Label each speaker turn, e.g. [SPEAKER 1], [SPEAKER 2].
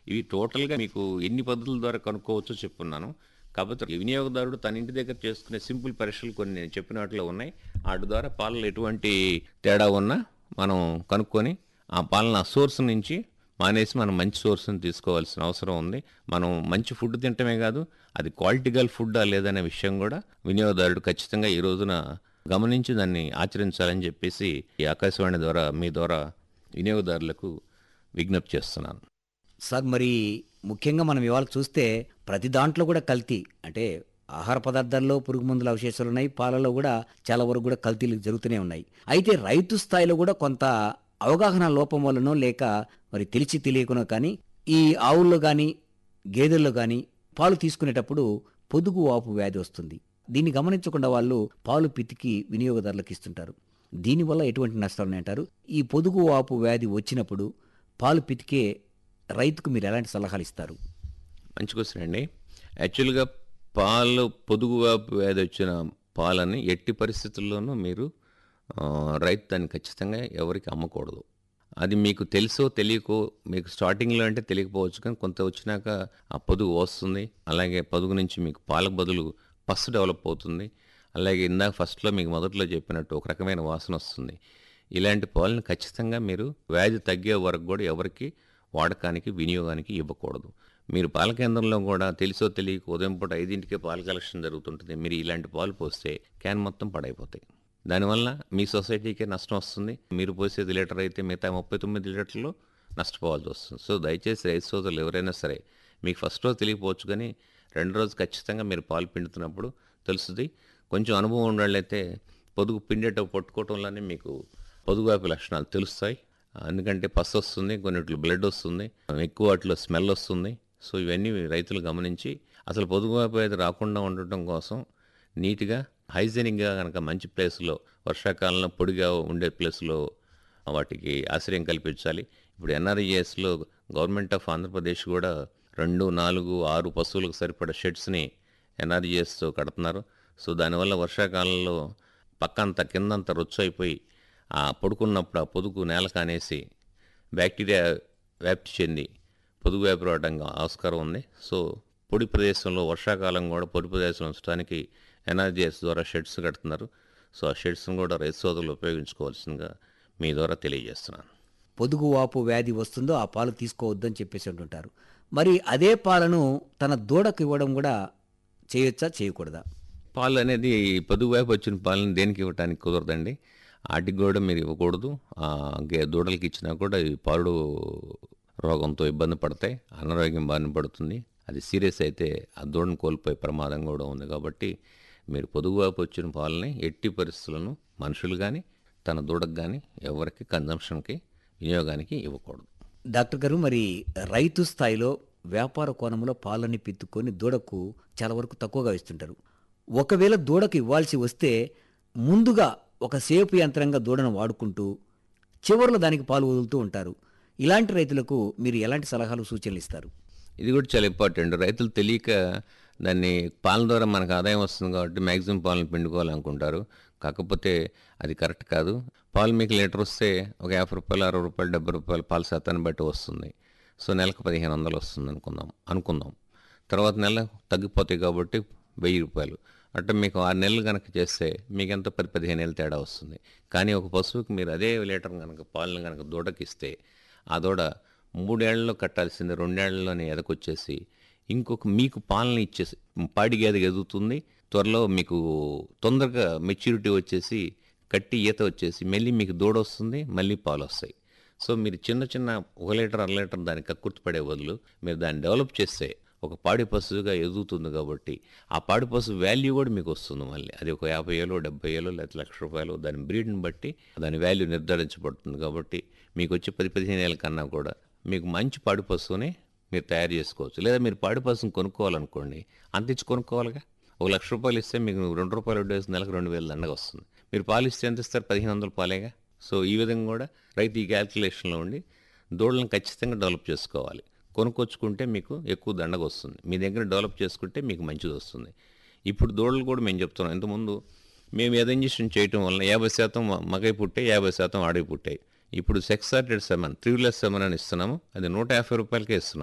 [SPEAKER 1] ఇవి టోటల్గా మీకు ఎన్ని పద్ధతుల ద్వారా కనుక్కోవచ్చో చెప్పున్నాను కాకపోతే వినియోగదారుడు తన ఇంటి దగ్గర చేసుకునే సింపుల్ పరీక్షలు కొన్ని నేను చెప్పిన వాటిలో ఉన్నాయి వాటి ద్వారా పాలలో ఎటువంటి తేడా ఉన్నా మనం కనుక్కొని ఆ పాలన సోర్స్ నుంచి మానేసి మనం మంచి సోర్స్ని తీసుకోవాల్సిన అవసరం ఉంది మనం మంచి ఫుడ్ తింటమే కాదు అది క్వాలిటీ గల ఫుడ్డా లేదనే విషయం కూడా వినియోగదారుడు ఖచ్చితంగా ఈ రోజున గమనించి దాన్ని ఆచరించాలని చెప్పేసి ఈ ఆకాశవాణి ద్వారా మీ ద్వారా వినియోగదారులకు విజ్ఞప్తి చేస్తున్నాను
[SPEAKER 2] సార్ మరి ముఖ్యంగా మనం ఇవాళ చూస్తే ప్రతి దాంట్లో కూడా కల్తీ అంటే ఆహార పదార్థాల్లో పురుగు మందుల అవశేషాలు ఉన్నాయి పాలలో కూడా చాలా వరకు కూడా కల్తీలు జరుగుతూనే ఉన్నాయి అయితే రైతు స్థాయిలో కూడా కొంత అవగాహన లోపం వల్లనో లేక మరి తెలిసి తెలియకునో కానీ ఈ ఆవుల్లో కానీ గేదెల్లో కానీ పాలు తీసుకునేటప్పుడు పొదుగు వాపు వ్యాధి వస్తుంది దీన్ని గమనించకుండా వాళ్ళు పాలు పితికి వినియోగదారులకు ఇస్తుంటారు దీనివల్ల ఎటువంటి నష్టాలు ఉన్నాయంటారు ఈ పొదుగు వాపు వ్యాధి వచ్చినప్పుడు పాలు పితికే రైతుకు మీరు ఎలాంటి సలహాలు ఇస్తారు
[SPEAKER 1] మంచి క్వశ్చన్ అండి యాక్చువల్గా పాలు పొదుగువాపు వ్యాధి వచ్చిన పాలని ఎట్టి పరిస్థితుల్లోనూ మీరు ఆ, రైతు దాన్ని ఖచ్చితంగా ఎవరికి అమ్మకూడదు అది మీకు తెలుసో తెలియకో మీకు స్టార్టింగ్లో అంటే తెలియకపోవచ్చు కానీ కొంత వచ్చినాక ఆ పొదుగు వస్తుంది అలాగే పొదుగు నుంచి మీకు పాలకు బదులు పస్సు డెవలప్ అవుతుంది అలాగే ఇందాక ఫస్ట్లో మీకు మొదట్లో చెప్పినట్టు ఒక రకమైన వాసన వస్తుంది ఇలాంటి పాలను ఖచ్చితంగా మీరు వ్యాధి తగ్గే వరకు కూడా ఎవరికి వాడకానికి వినియోగానికి ఇవ్వకూడదు మీరు పాల కేంద్రంలో కూడా తెలుసో తెలియక ఉదయం పూట ఐదింటికే పాల కలెక్షన్ జరుగుతుంటుంది మీరు ఇలాంటి పాలు పోస్తే క్యాన్ మొత్తం పడైపోతాయి దానివల్ల మీ సొసైటీకే నష్టం వస్తుంది మీరు పోసేది లీటర్ అయితే మిగతా ముప్పై తొమ్మిది లీటర్లు నష్టపోవాల్సి వస్తుంది సో దయచేసి రైతు సోదరులు ఎవరైనా సరే మీకు ఫస్ట్ రోజు తెలియకపోవచ్చు కానీ రెండు రోజు ఖచ్చితంగా మీరు పాలు పిండుతున్నప్పుడు తెలుస్తుంది కొంచెం అనుభవం ఉన్నట్లయితే పొదుగు పిండేట పట్టుకోవటంలోనే మీకు పొదుగు వ్యాపి లక్షణాలు తెలుస్తాయి ఎందుకంటే పస్ వస్తుంది కొన్నిట్లో బ్లడ్ వస్తుంది ఎక్కువ వాటిలో స్మెల్ వస్తుంది సో ఇవన్నీ రైతులు గమనించి అసలు పొదుగు వ్యాపి వ్యాధి రాకుండా ఉండటం కోసం నీట్గా హైజీనిక్గా కనుక మంచి ప్లేస్లో వర్షాకాలంలో పొడిగా ఉండే ప్లేస్లో వాటికి ఆశ్రయం కల్పించాలి ఇప్పుడు ఎన్ఆర్ఈఎస్లో గవర్నమెంట్ ఆఫ్ ఆంధ్రప్రదేశ్ కూడా రెండు నాలుగు ఆరు పశువులకు సరిపడ షెడ్స్ని ఎన్ఆర్ఈఎస్తో కడుతున్నారు సో దానివల్ల వర్షాకాలంలో పక్కంత కిందంత రొచ్చు అయిపోయి ఆ పడుకున్నప్పుడు ఆ పొదుగు నేల కానేసి బ్యాక్టీరియా వ్యాప్తి చెంది పొదుగు వ్యాపి రావడానికి ఆస్కారం ఉంది సో పొడి ప్రదేశంలో వర్షాకాలం కూడా పొడి ప్రదేశం ఉంచడానికి ఎన్ఆర్జీఎస్ ద్వారా షెడ్స్ కడుతున్నారు సో ఆ షెడ్స్ను కూడా రైతు సోదరులు ఉపయోగించుకోవాల్సిందిగా మీ ద్వారా తెలియజేస్తున్నాను
[SPEAKER 2] పొదుగు వాపు వ్యాధి వస్తుందో ఆ పాలు తీసుకోవద్దని చెప్పేసి అంటుంటారు మరి అదే పాలను తన దూడకు ఇవ్వడం కూడా చేయొచ్చా చేయకూడదా
[SPEAKER 1] పాలు అనేది పొదుగు వైపు వచ్చిన పాలను దేనికి ఇవ్వడానికి కుదరదండి వాటికి కూడా మీరు ఇవ్వకూడదు ఆ గే దూడలకి ఇచ్చినా కూడా ఈ పాడు రోగంతో ఇబ్బంది పడతాయి అనారోగ్యం బారిన పడుతుంది అది సీరియస్ అయితే ఆ దూడను కోల్పోయే ప్రమాదం కూడా ఉంది కాబట్టి మీరు పొదుగు వైపు వచ్చిన పాలని ఎట్టి పరిస్థితులను మనుషులు కానీ తన దూడకు కానీ ఎవరికి కన్జంప్షన్కి వినియోగానికి ఇవ్వకూడదు
[SPEAKER 2] డాక్టర్ గారు మరి రైతు స్థాయిలో వ్యాపార కోణంలో పాలని పిత్తుకొని దూడకు చాలా వరకు తక్కువగా ఇస్తుంటారు ఒకవేళ దూడకు ఇవ్వాల్సి వస్తే ముందుగా ఒక సేపు యంత్రంగా దూడను వాడుకుంటూ చివరిలో దానికి పాలు వదులుతూ ఉంటారు ఇలాంటి రైతులకు మీరు ఎలాంటి సలహాలు సూచనలు ఇస్తారు
[SPEAKER 1] ఇది కూడా చాలా ఇంపార్టెంట్ రైతులు తెలియక దాన్ని పాల ద్వారా మనకు ఆదాయం వస్తుంది కాబట్టి మ్యాక్సిమం పాలను పిండుకోవాలనుకుంటారు కాకపోతే అది కరెక్ట్ కాదు పాలు మీకు లీటర్ వస్తే ఒక యాభై రూపాయలు అరవై రూపాయలు డెబ్బై రూపాయలు పాల శాతాన్ని బట్టి వస్తుంది సో నెలకు పదిహేను వందలు వస్తుంది అనుకుందాం అనుకుందాం తర్వాత నెల తగ్గిపోతాయి కాబట్టి వెయ్యి రూపాయలు అంటే మీకు ఆరు నెలలు కనుక చేస్తే మీకు ఎంత పది పదిహేను ఏళ్ళు తేడా వస్తుంది కానీ ఒక పశువుకి మీరు అదే లీటర్ కనుక పాలను కనుక దూడకి ఇస్తే ఆ దూడ మూడేళ్లలో కట్టాల్సింది రెండేళ్లలోనే ఎదకొచ్చేసి ఇంకొక మీకు పాలన ఇచ్చేసి పాడి గేదె ఎదుగుతుంది త్వరలో మీకు తొందరగా మెచ్యూరిటీ వచ్చేసి కట్టి ఈత వచ్చేసి మళ్ళీ మీకు దూడ వస్తుంది మళ్ళీ పాలు వస్తాయి సో మీరు చిన్న చిన్న ఒక లీటర్ అర లీటర్ దానికి కక్కుర్తిపడే బదులు మీరు దాన్ని డెవలప్ చేస్తే ఒక పాడి పశువుగా ఎదుగుతుంది కాబట్టి ఆ పాడి పశువు వాల్యూ కూడా మీకు వస్తుంది మళ్ళీ అది ఒక యాభై ఏలో డెబ్బై ఏలో లేదా లక్ష రూపాయలు దాని బ్రీడ్ని బట్టి దాని వాల్యూ నిర్ధారించబడుతుంది కాబట్టి మీకు వచ్చే పది పదిహేను ఏళ్ళ కన్నా కూడా మీకు మంచి పాడి పశువుని మీరు తయారు చేసుకోవచ్చు లేదా మీరు పాడి పశువుని కొనుక్కోవాలనుకోండి అంత ఇచ్చి కొనుక్కోవాలిగా ఒక లక్ష రూపాయలు ఇస్తే మీకు రెండు రూపాయలు వడ్డీ వేసి నెలకు రెండు వేలు దండగా వస్తుంది మీరు పాలు ఇస్తే ఎంత ఇస్తారు పదిహేను వందల పాలేగా సో ఈ విధంగా కూడా రైతు ఈ క్యాల్కులేషన్లో ఉండి దూడలను ఖచ్చితంగా డెవలప్ చేసుకోవాలి కొనుక్కొచ్చుకుంటే మీకు ఎక్కువ దండగ వస్తుంది మీ దగ్గర డెవలప్ చేసుకుంటే మీకు మంచిది వస్తుంది ఇప్పుడు దూడలు కూడా మేము చెప్తున్నాం ఇంతకుముందు మేము ఏదో ఇంజక్షన్ చేయటం వల్ల యాభై శాతం మగై పుట్టే యాభై శాతం ఆడవి పుట్టాయి ఇప్పుడు sex sorted semen three semen అని ఇస్తున్నాము అది నూట యాభై రూపాయలకే ఇస్తున్నాం